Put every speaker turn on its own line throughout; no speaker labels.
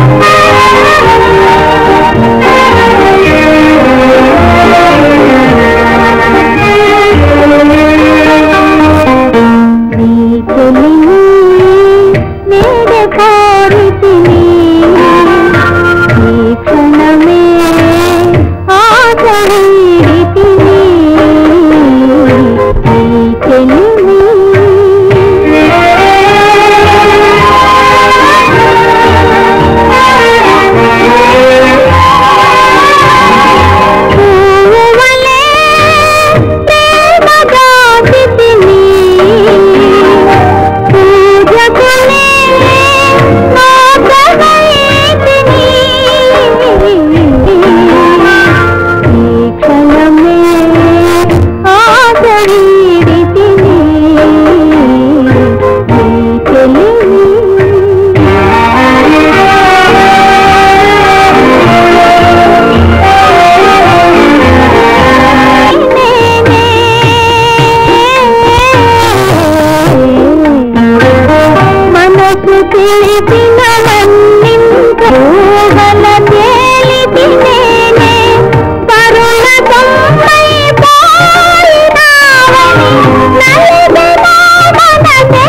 మనసు తెలిపిన మన్నింగల తేలిపి నేనే కరుణ తొమ్మై పోయినావని నలిగిన మనసే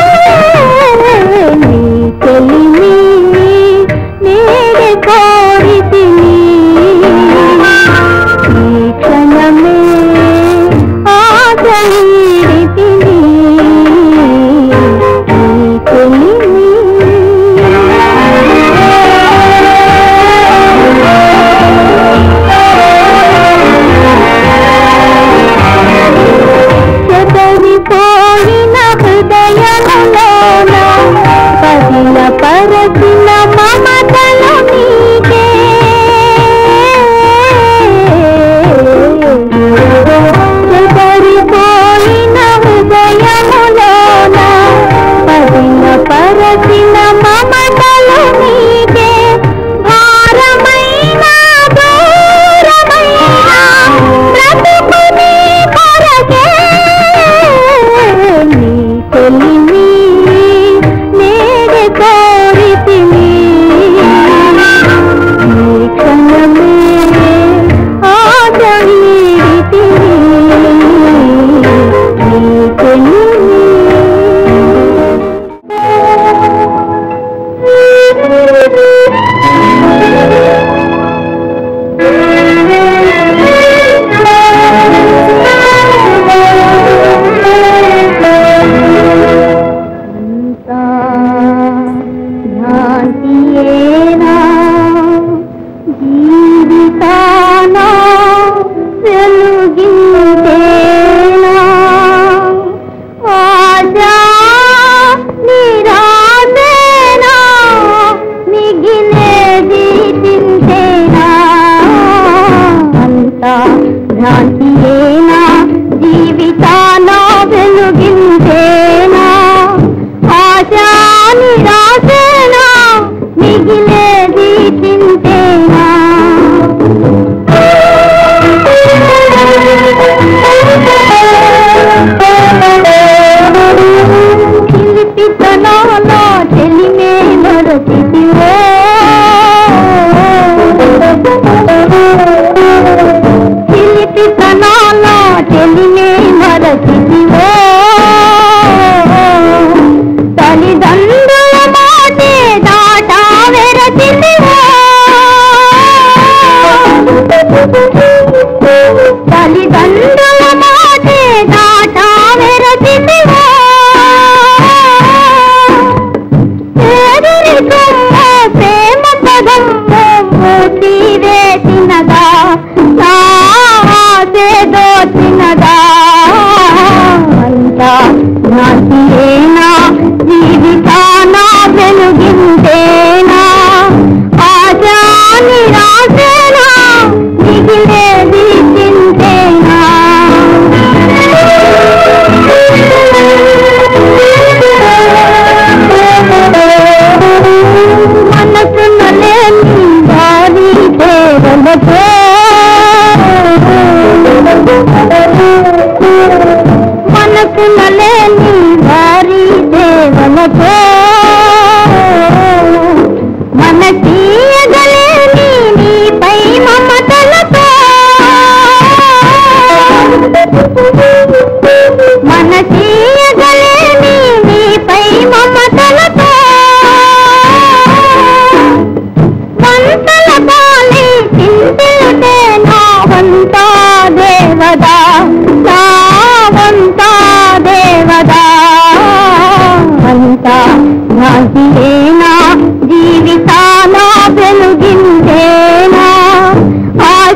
నీ తెలివి నేడే కోరితిని ఈ క్షణమే ఆశీడితిని ఈ చెదరిపోయిన హృదయములోన పదిల పరచిన మమతలు నీకే చెదరిపోయిన హృదయములోన పదిల పరచిన మమతలు నీకే భారమైన దూరమైన బ్రతుకు నీ కొరకే నీ తెలివి నేడే కోరితిని ఈ క్షణమే ఆదరితిని ఈ అంతా భ్రాంతియేనా జీవితాన వెలుగిందేనా ఆశా నిరాశేనా మిగిలేది చింతేనా అంతా భ్రాంతియేనా జీవితాన వెలుగిందేనా ఆశా నిరాశేనా మిగిలేది చింతేనా చిలిపితనాల చెలిమే మరచితివో చిలిపితనాల చెలిమే మరచితివో తల్లిదండ్రుల మాటే దాటా వెరచితివో తల్లిదండ్రుల మాటే దాటా వెరచితివో పేదరికము ప్రేమ పదము మూతి వేసినదా నా ఆశే దోచినదా అంతా నాకేనా జీవితాన వెలుగిందేనా ఆశా నిరాశేనా మిగిలేది చింతేనా మనసున లేని వారి సేవలతో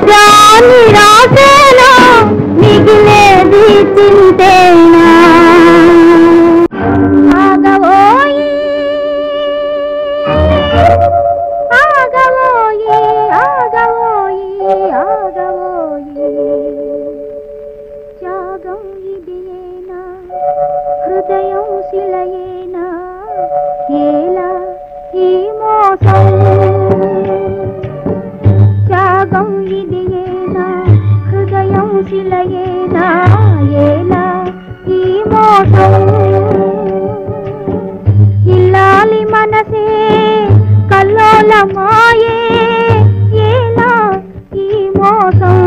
ఆశా నిరాశేనా మిగిలేది చింతేనా ఆగవోయి ఆగవోయి ఆగవోయి ఆగవోయి త్యాగం ఇదియేనా హృదయం శిలయేనా ఏలా ఈ మోసం త్యాగం ఇదియేనా హృదయం శిలయేనా ఏలా ఈ మోసం ఇల్లాలి మనసే కల్లోలమాయే ఏలా ఈ మోసం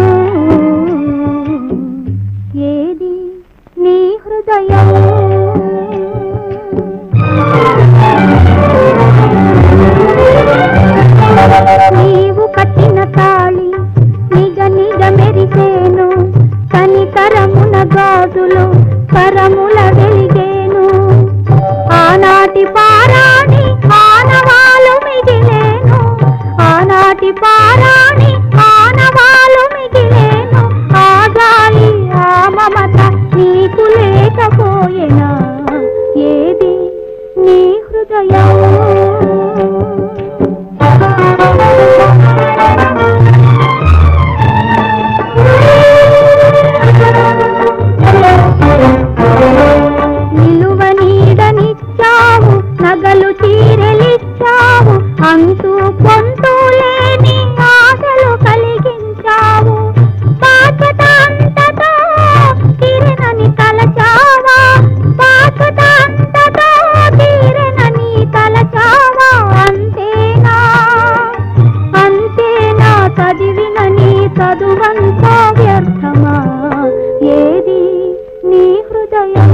ఏది నీ హృదయం నీవు కట్టిన తాళి నిజ నిజ మెరిసేను కనికరమున గాజులు కరముల వెలిగేను ఆనాటి పారాణి ఆనవాలు మిగిలేను ఆనాటి పారాణి ఆనవాలు మిగిలేను ఆగాలి ఆ మమత నీకు లేకపోయేనా ఏది నీ హృదయం నిలువ నీడనిచ్చావు నగలు చీరలిచ్చావు అంటూ పొంతూ లేని ఆశలు కలిగించావు బాధ్యత అంతతో తీరనని తలచావా బాధ్యత అంతతో తీరనని తలచావా అంతేనా అంతేనా చదివిన నీ చదువంతా వ్యర్థమా ఏది నీ హృదయం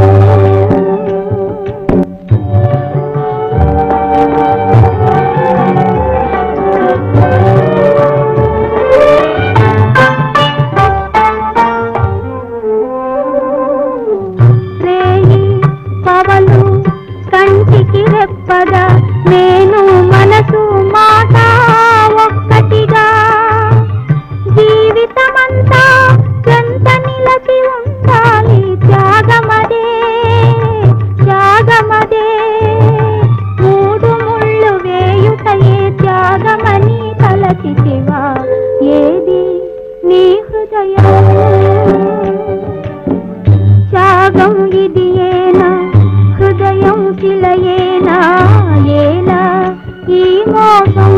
రేయి పవలు కంటికి రెప్పగా నేను మనసు మాట ఒక్కటిగా జీవితమంతా చెంత నిలచి ఉండాలి త్యాగమదే త్యాగమదే మూడు ముళ్ళు వేయుటయే త్యాగమని తలచితివా ఏది నీ హృదయం త్యాగం ఇది ఏనా హృదయం శిలయేనా ఏలా ఈ మోసం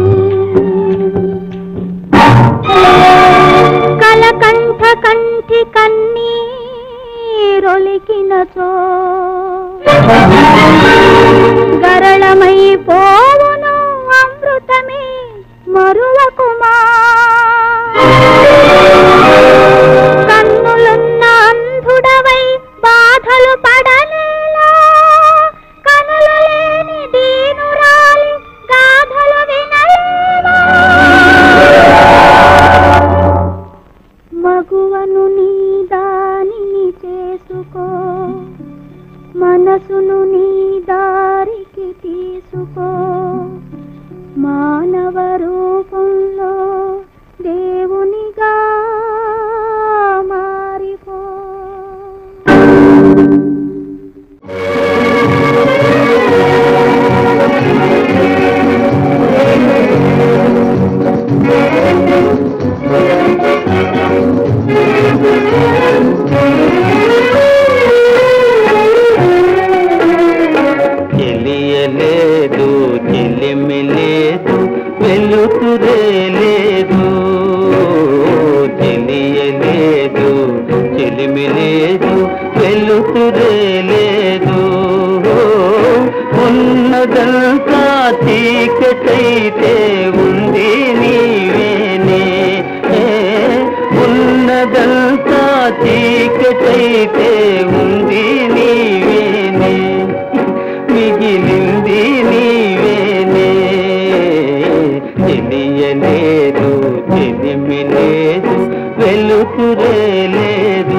కలకంఠ కంఠి కన్నీరొలికినచో గరళమై పోవును అమృతమే మరువకుమా కన్నులున్న అంధుడవై బాధలు పడలేలా కనులు లేని దీనురాలి గాథలు వినలేవా మగువను నీ దానిని చేసుకో మనసును నీ దారికి తీసుకో మానవ రూపంలో దేవునిగా మారిపో
తెలియలేదు చెలిమి లేదు వెలుతురే లేదు తెలియలేదు చెలిమి లేదు వెలుతురే లేదు ఉన్నదంతా చీకటైతే ఉంది నీవేనే ఉన్నదంతా చీకటైతే ఉంది నీవేనే మిగిలింది నీవేనే తెలియలేదు తెలిమి లేదు వెలుతురే లేదు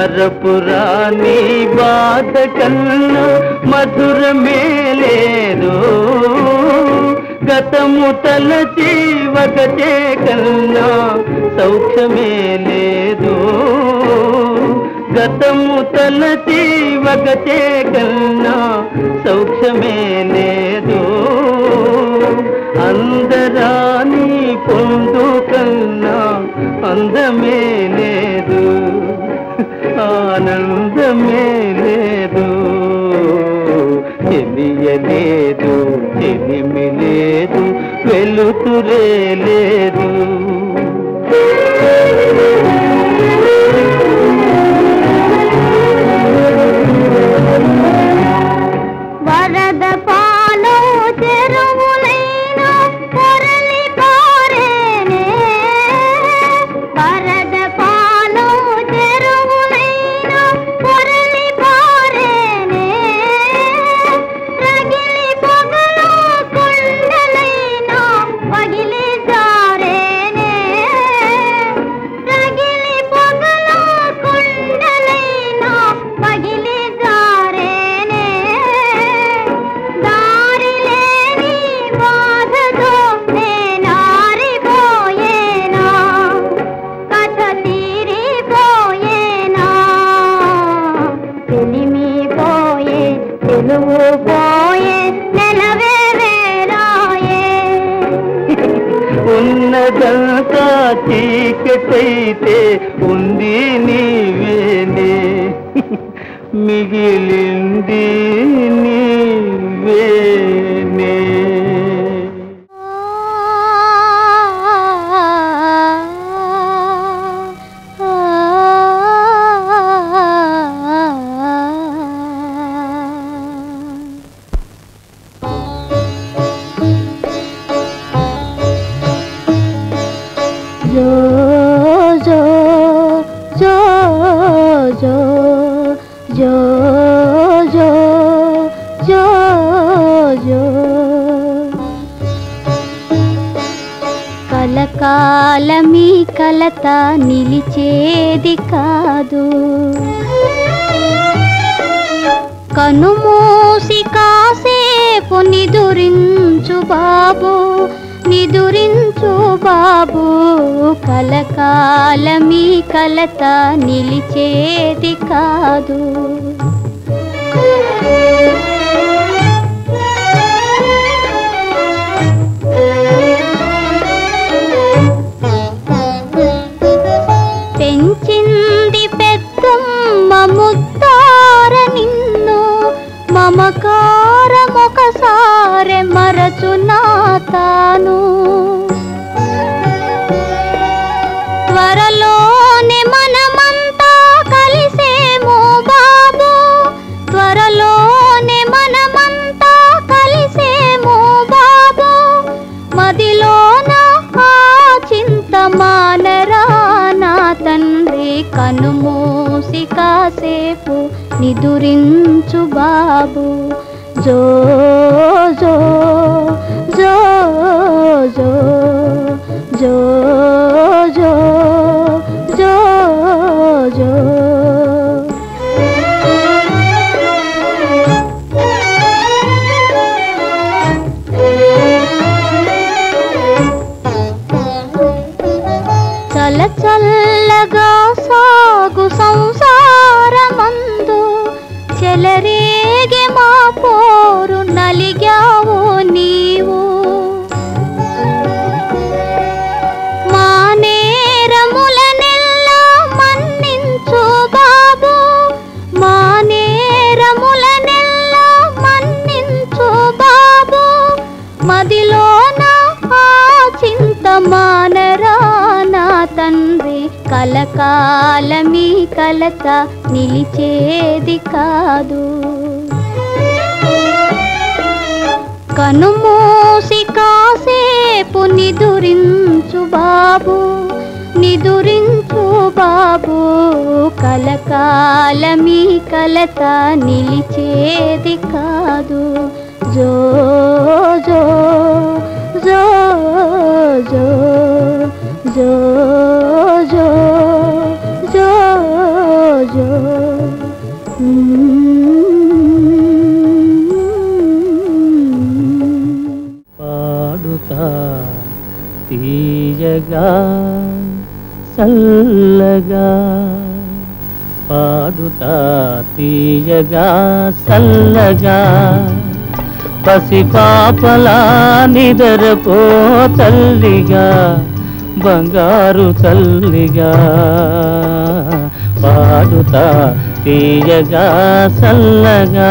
మరపురాని బాధ కన్నా మధురమే లేదు గతము తలచి ఒకటే కన్నా సౌఖ్యమే లేదు గతము తలచి ఒకటే కన్నా సౌఖ్యమే లేదు అందరాని పొందు కన్నా అందమే లేదు ఆనందమే లేదు తెలియలేదు తెలిమి లేదు వెలుతురే లేదు
వరద పాలు చెరువులైన పొరలి పారేనే వరద పాలు చెరువులైన పొరలి పారేనే రగిలి పొగలు కొండలైన పగిలి జారేనే రగిలి పొగలు కొండలైన పగిలి జారేనే దారి లేని బాధతో నేనారిపోయేనా కథ తీరిపోయేనా తెలిమిపోయే తెలుగు పోయే నెలవే వేరాయే
ఉన్నదంతా చీకటైతే ఉంది నీవేనే మిగిలింది నీవేనే
జో జో జో జో జో జో జో జో కలకాలమీ కలత నిలిచేది కాదు కనుమూసి కాసేపు నిదురించు బాబు నిదురించు బాబు కలకాలమీ కలత నిలిచేది కాదు పెంచింది పెద్దమ్మ ముద్దార నిన్ను మమకారమొకసారి మరచునా తాను త్వరలోనే మనమంతా కలిసేమో బాబు త్వరలోనే మనమంతా కలిసేమో బాబు మదిలోన ఆ చింత మానరా నా తండ్రి కనుమూసి కాసేపు నిదురించు బాబు జో జో జో జో జో జో జో జో చల చల్లగా సాగు సంసారమందు చెలరేగే మా పోరు నలిగావు నీవు మా నేరములనెల్లా మన్నించు బాబు మా నేరములనెల్లా మన్నించు బాబు మదిలోన ఆ చింత మానరా నా తండ్రి కలకాలమీ కలత నిలిచేది కాదు కనుమూసి కాసేపు నిదురించు బాబు నిదురించు బాబు కలకాలమీ కలత నిలిచేది కాదు జో జో జో జో జో జో జో జో
తీయగా చల్లగా పాడుతా తీయగా చల్లగా పసిపాపలా నిదరపో తల్లిగా బంగారు తల్లిగా పాడుతా తీయగా చల్లగా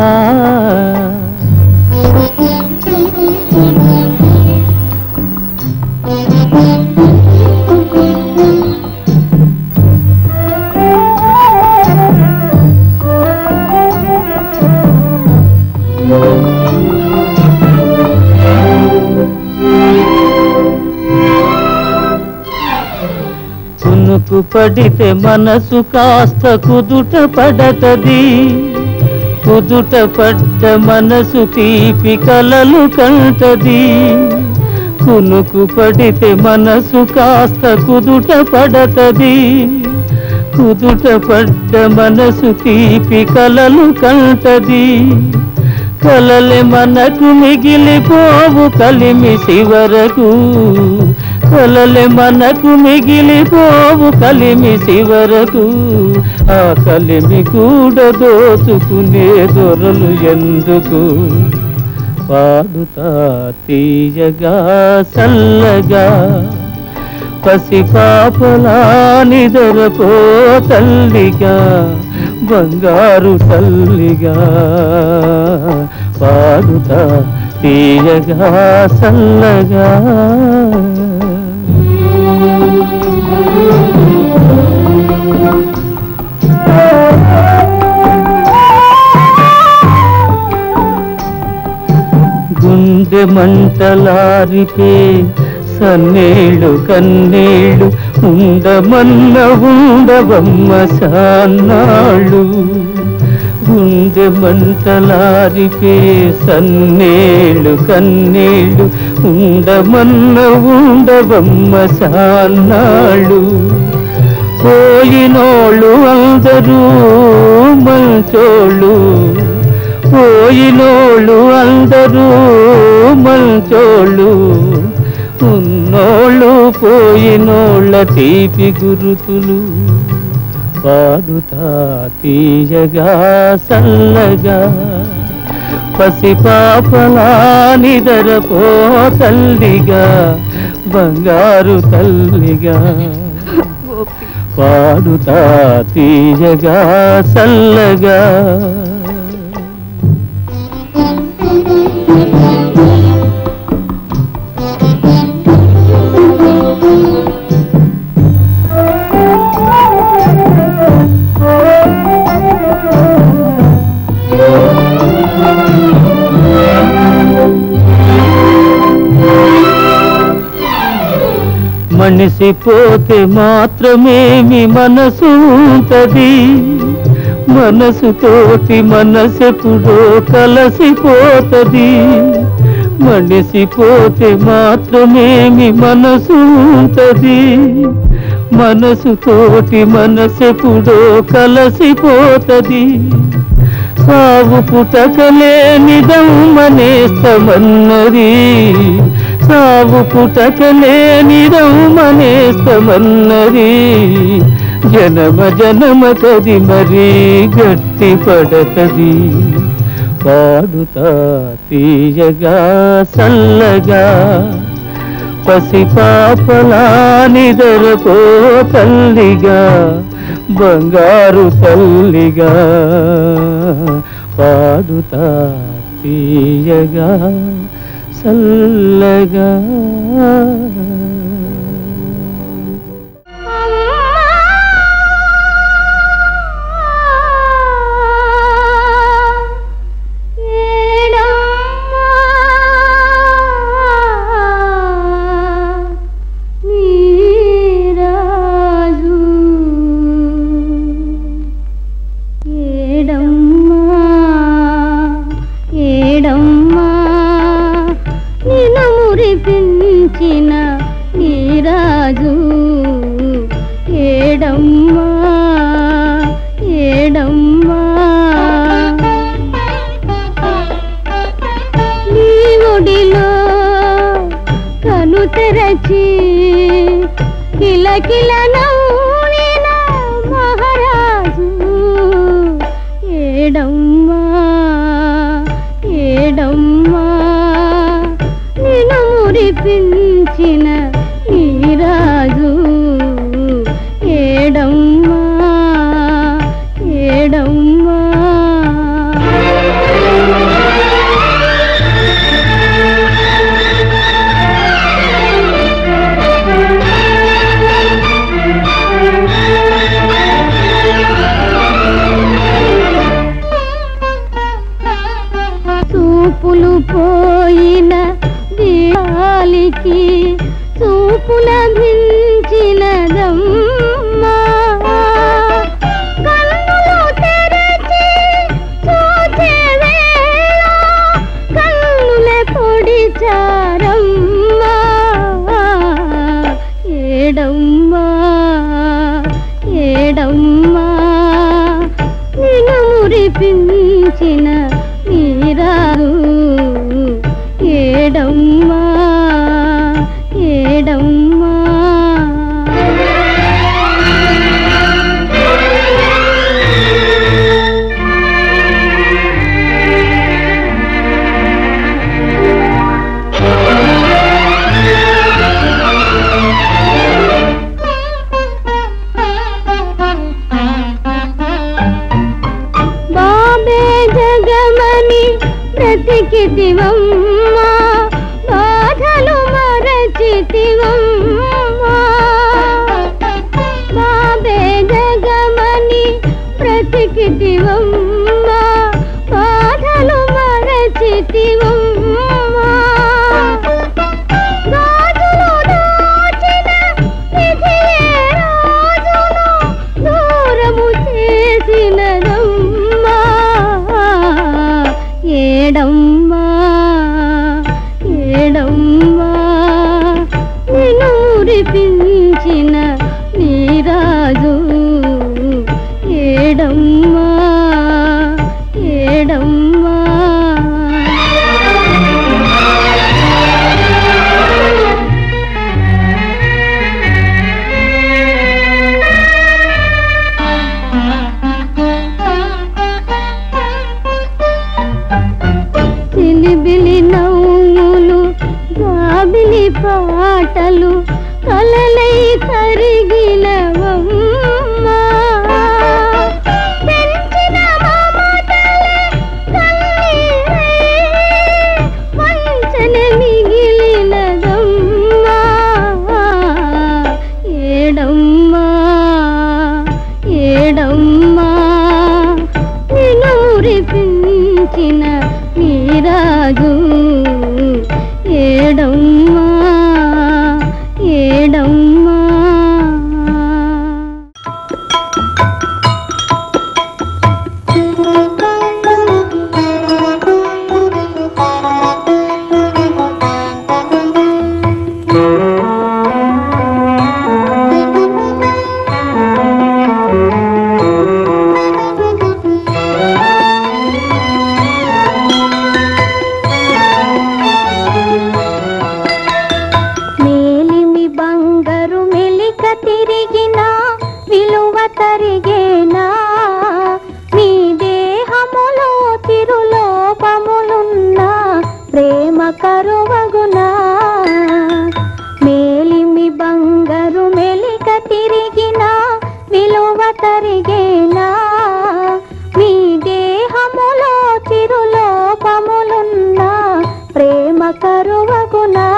కునుకు పడితే మనసు కాస్త కుదుట పడతది కుదుట పడ్డ మనసు తీపి కలలు కంటది కునుకు పడితే మనసు కాస్త కుదుట పడతది కుదుట పడ్డ మనసు తీపి కలలు కంటది కలలే మనకు మిగిలిపోవు కలిమి శివరకు కలలే మనకు మిగిలిపోవు కలిమి శివరకు ఆ కలిమి కూడా దోచుకునే దొరలు ఎందుకు పాడుతా తీయగా చల్లగా పసిపాపలా నిదరపో తల్లిగా బంగారు తల్లిగా పాడుతా తీయగా చల్లగా గుండె మంటలారితే సన్నేళ్ళు కన్నేళ్ళు ఉండమన్న ఉండవమ్మ సాన్నాళ్ళు గుండె మంటలారితే సన్నేళ్ళు కన్నేళ్ళు ఉండమన్న ఉండవమ్మ సాన్నాళ్ళు పోయినోళ్ళు అందరూ మంచోళ్ళు పోయినోళ్ళు అందరూ మంచోళ్ళు ఉన్నోళ్ళు పోయినోళ్ళ తీపి గురుతులు పాడుతా తీయగా చల్లగా పసిపాపలా నిదరపో తల్లిగా బంగారు తల్లిగా పాడుతా తీయగా చల్లగా మనిసిపోతే మాత్రమేమి మనసు ఉంటది మనసుతోటి మనసెప్పుడో కలసిపోతది మనిసిపోతే మాత్రమేమి మనసు ఉంటది మనసుతోటి మనసెప్పుడో కలసిపోతది సాగు పుటకలేనిదమ్మనేస్తమన్నది సాగు పుటకలేనిదమ్మనేస్తమన్నది జనమ జనమ కది మరీ గట్టి పడతది పాడుతా తీయగా చల్లగా పసిపాపలా నిదరపో తల్లిగా బంగారు తల్లిగా పాడుతా తీయగా చల్లగా
మురిపించిన నీరాజు ఏడమ్మా ఏడమ్మా నీ ఒడిలో కను తెరచి కిలకిల నవ్విన మహారాజు ఏడమ్మా ఏడమ్మా నిన్ను మురిపించిన నీరాజు ఏడమ్మా ఏడమ్మా చూపులు పోయిన దీపాలికి చూపుల భించినదమ్మా కన్నులు తెరచి చూచే వేళ కన్నుల పొడిచారమ్మా ఏడమ్మా ఏడమ్మా నిన్ను మురిపించిన నీరారు ఏడమ్మా ఏడమ్మా బాబే జగమని బ్రతికితివమ్మా బాధలు మరచితివమ్మా బాబే జగమని బ్రతికితివమ్మా బాధలు మరచితివమ్మా గాజులు దాచిన నిధియే రాజును దూరము చేసినదమ్మా ఏడమ్మా ఏడమ్మా నిన్ను మురిపించిన నీరాజు ఏడమ్మా ఏడమ్మా చిలిబిలి నవ్వులు గాబిలి పాటలు కలలై కరిగినవమ్మా పెంచిన మమతలే కన్నీరై వంచన మిగిలినదమ్మా ఏడమ్మా ఏడమ్మా నిన్ను మురిపించిన నీరాజు ఏడమ్మా ఏడమ్మా మేలిమి బంగారు మెలిక తిరిగిన విలువ తరిగేనా నీ దేహములో తిరులోపములున్నా ప్రేమ కరువగునా మేలిమి బంగారు మెలిక తిరిగిన విలువ తరిగేనా మీ దేహములో తిరులోపములున్నా ప్రేమ కరువగునా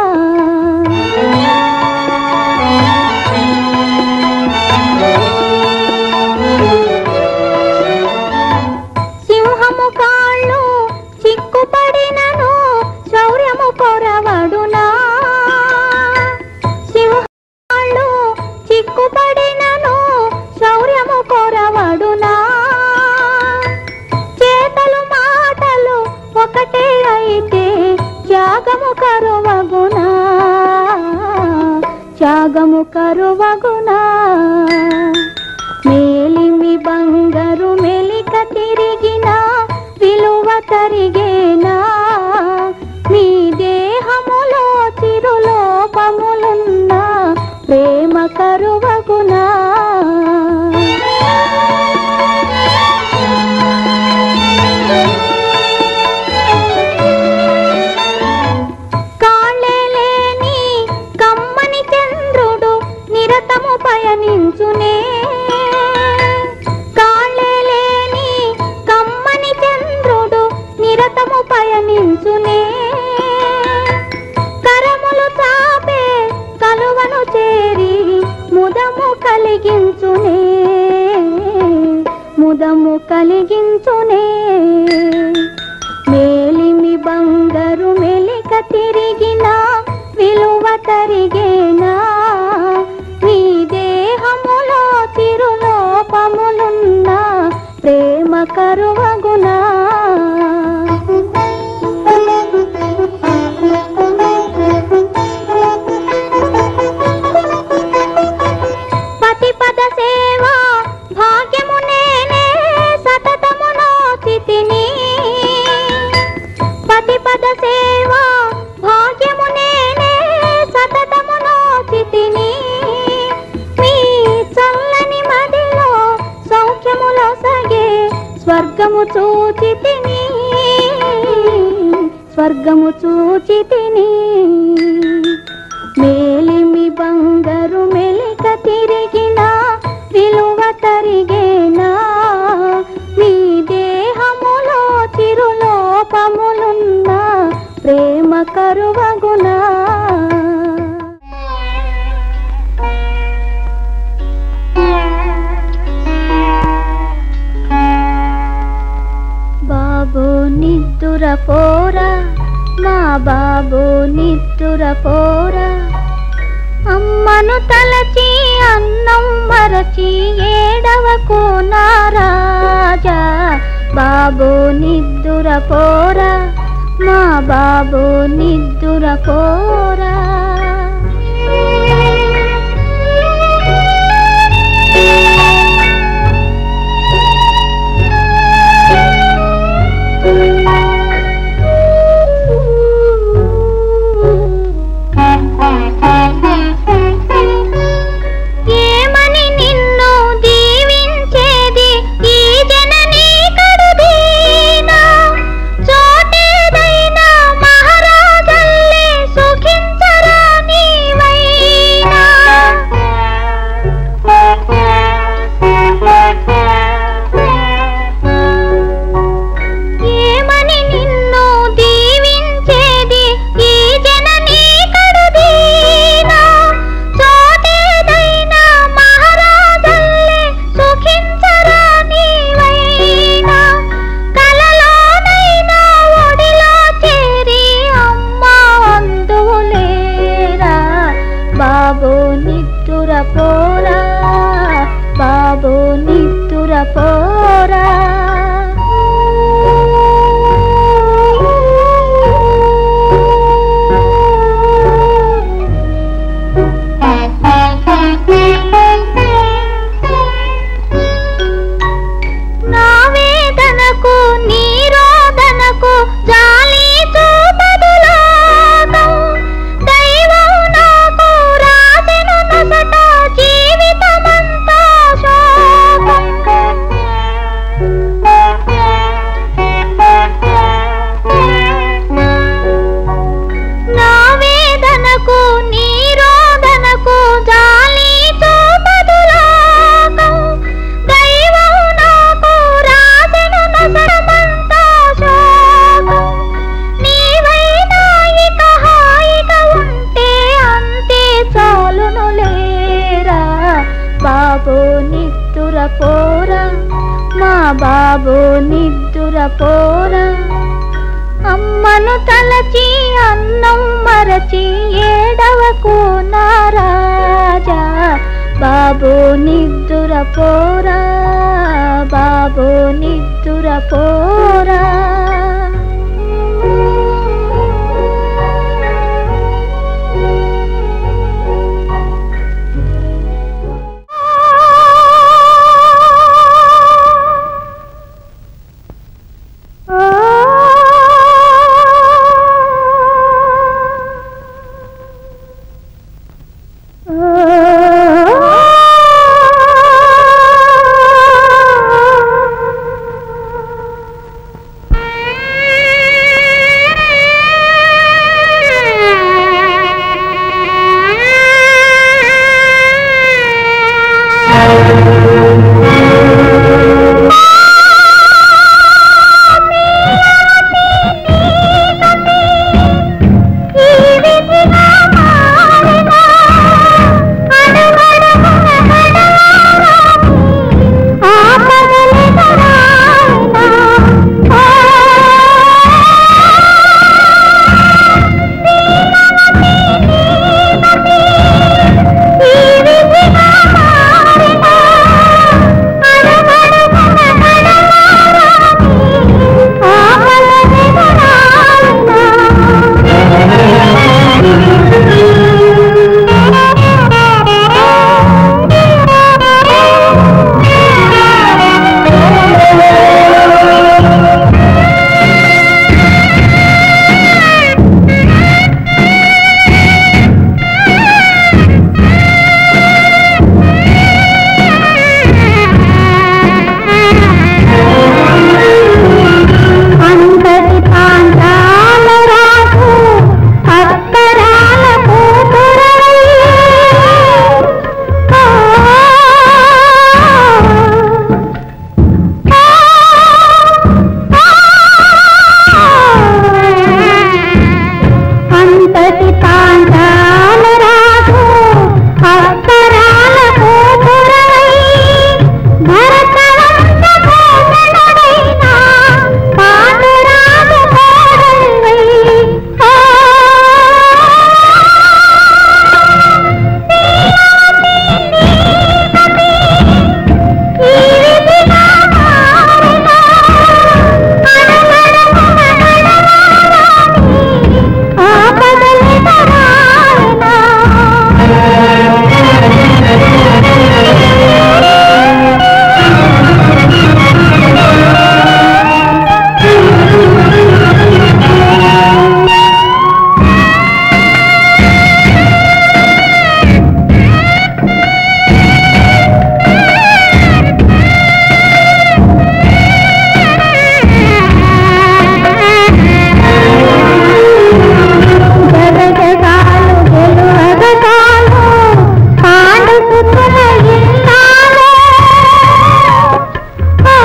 సింహము కాళ్ళు చిక్కుపడినను శౌర్యము కొరవడునా సింహాళ్ళు చిక్కుపడినను శౌర్యము కొరవడునా చేతలు మాటలు ఒకటే అయితే త్యాగము కరువగునా త్యాగము కరువగునా మేలిమి బంగారు మెలిక తిరిగిన విలువ తరిగేనా మీ దేహములో చిరులోపములున్నా ప్రేమ కరువగునా కాళ్ళే లేని కమ్మని చంద్రుడు నిరతము పయనించునే కాళ్ళే లేని కమ్మని చంద్రుడు నిరతము పయనించునే కరములు చాపే కలువను చేరి ముదము కలిగించునే ముదము కలిగించునే మేలిమి బంగారు మెలిక తిరిగిన విలువ తరిగేనా నీ దేహములో తిరులోపములున్న ప్రేమ కరువగునా పతి పద సేవ భాగ్యము నేనే సతతము నోచితిని పతి పద సేవ భాగ్యము నేనే సతతము నోచితిని మీ చల్లని మదిలో సౌఖ్యములో సగే స్వర్గము చూచితిని స్వర్గము చూచితిని మేలిమి బంగారు మెలిక తిరిగిన విలువ తరిగేనా మీ దేహములో చిరులోపములున్న ప్రేమ కరువగునా బాబు నిద్దుర పోరా మా బాబు నిద్దుర పోరా అమ్మను తలచి అన్నం మరచి ఏడవకు నారాజా బాబు నిద్దుర పోరా మా బాబు నిద్దుర పోరా ఏమని నిన్ను దీవించేది ఈ జననీ కడుదీనా చోటేదైనా మహారాజల్లే సుఖించరా నీవైనా ఏమని నిన్ను దీవించేది ఈ జననీ కడుదీనా చోటేదైనా మహారాజల్లే సుఖించరా నీవైనా కలలోనైనా ఒడిలో చేరి అమ్మ అందులేరా బాబు నిద్దుర పోరా బాబు నిద్దుర పోరా నా వేదనకు నీరోదనకు జాలి చూపదు లోకం దైవం నాకు రాసెను నొసట జీవితమంతా శోకం నా వేదనకు నీరోదనకు జాలి చూపదు లోకం దైవం నాకు రాసెను నొసటమంతా శోకం నీవైనా ఇక హాయిగా ఉంటే అంతే చాలును లేరా బాబు నిద్దుర పోరా మా బాబు నిద్దుర పోరా అమ్మను తలచి అన్నం మరచి ఏడవకు నారాజా బాబు నిద్దుర పోరా బాబు నిద్దుర పోరా ఆ అంతటి పాంచాల రాకు అత్తరాల కూతురై అంతటి పాంచాల రాకు అత్తరాల కూతురై భరతవంశ కోసలుడైన పాండురాజు కోడలివై ఆ జగజగాలు గెలువగగాలు పాండుపుత్రుల ఇల్లాలు ఆ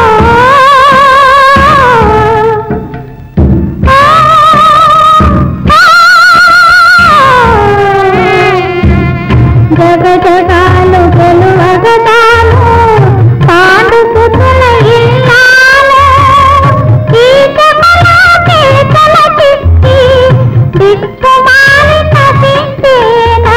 జగజగాలు గెలువగగాలు పాండుపుత్రుల ఇల్లాలు ఈ జగలాకే తలకెత్తి దిక్కుమాలి నశించేనా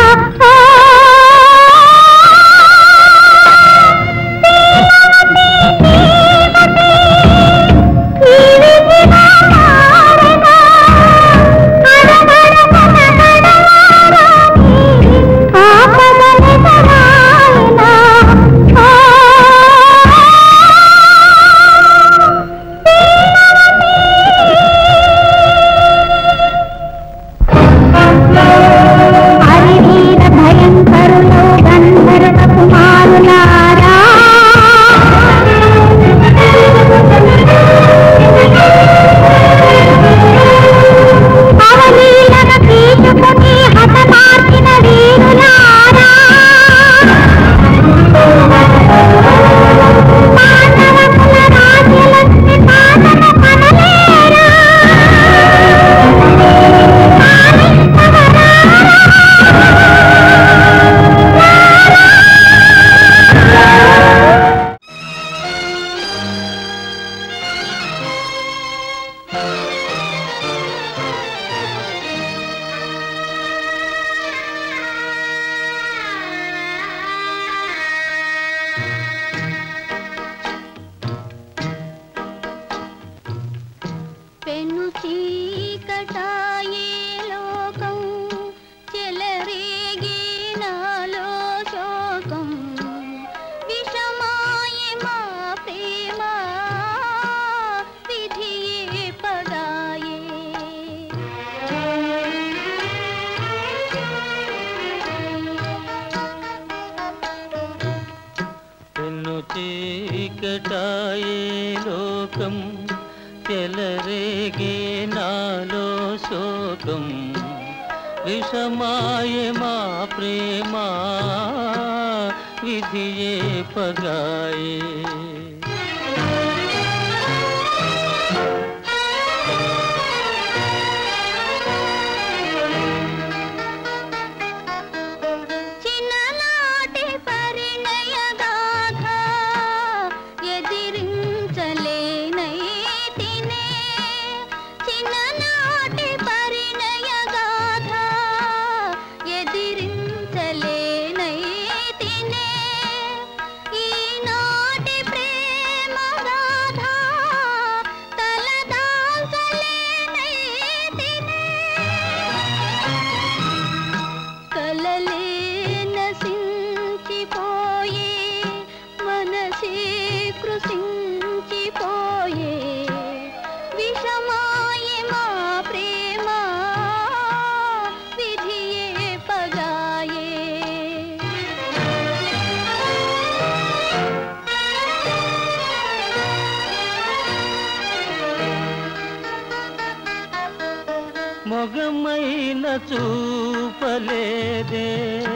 హరివీర భయంకరులు గంధర్వ కుమారులారా అవలీలన తీసుకుని హతమార్చిన వీరులారా మానవ కుల రాజ్యలక్ష్మి పాలన మనలేరా పెను చీకటాయే లోకం చెలరేగి నాలో శోకం విషమాయే మా ప్రేమ విధియే పగాయే
పెన్ను చీకటాయే లోకం చెలరేగే నాలో శోకం విషమాయ మా ప్రేమ విధి విధియే పగాయే
చిన్ననాటి పరిణయ గాథ ఎదిరించలేనై తినే చిన్ననాటి పరిణయ గాథ ఎదిరించలేనై తినే ఈనాటి ప్రేమ గాథ తలదాల్చలేనై తినే కలలే నశించిపోయే మనసే కృషించిపోయే విషమాయే మా ప్రేమ విధియే పగాయే
మొగమైన చూపలేదే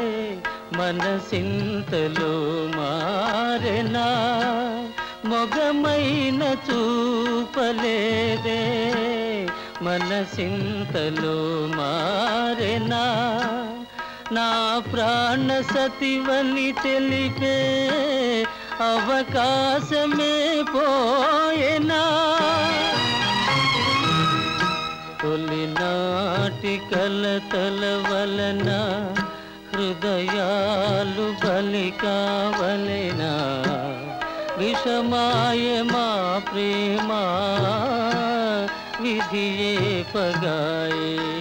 మనసింతలో మారెనా మొగమైన చూపలేదే మనసింతలో మారెనా నా ప్రాణ సతివని తెలిపే అవకాశమే పోయేనా తొలినాటి కలతల వలన హృదయాలు బలి కావలెనా విషమాయ మా ప్రేమ విధియే పగాయే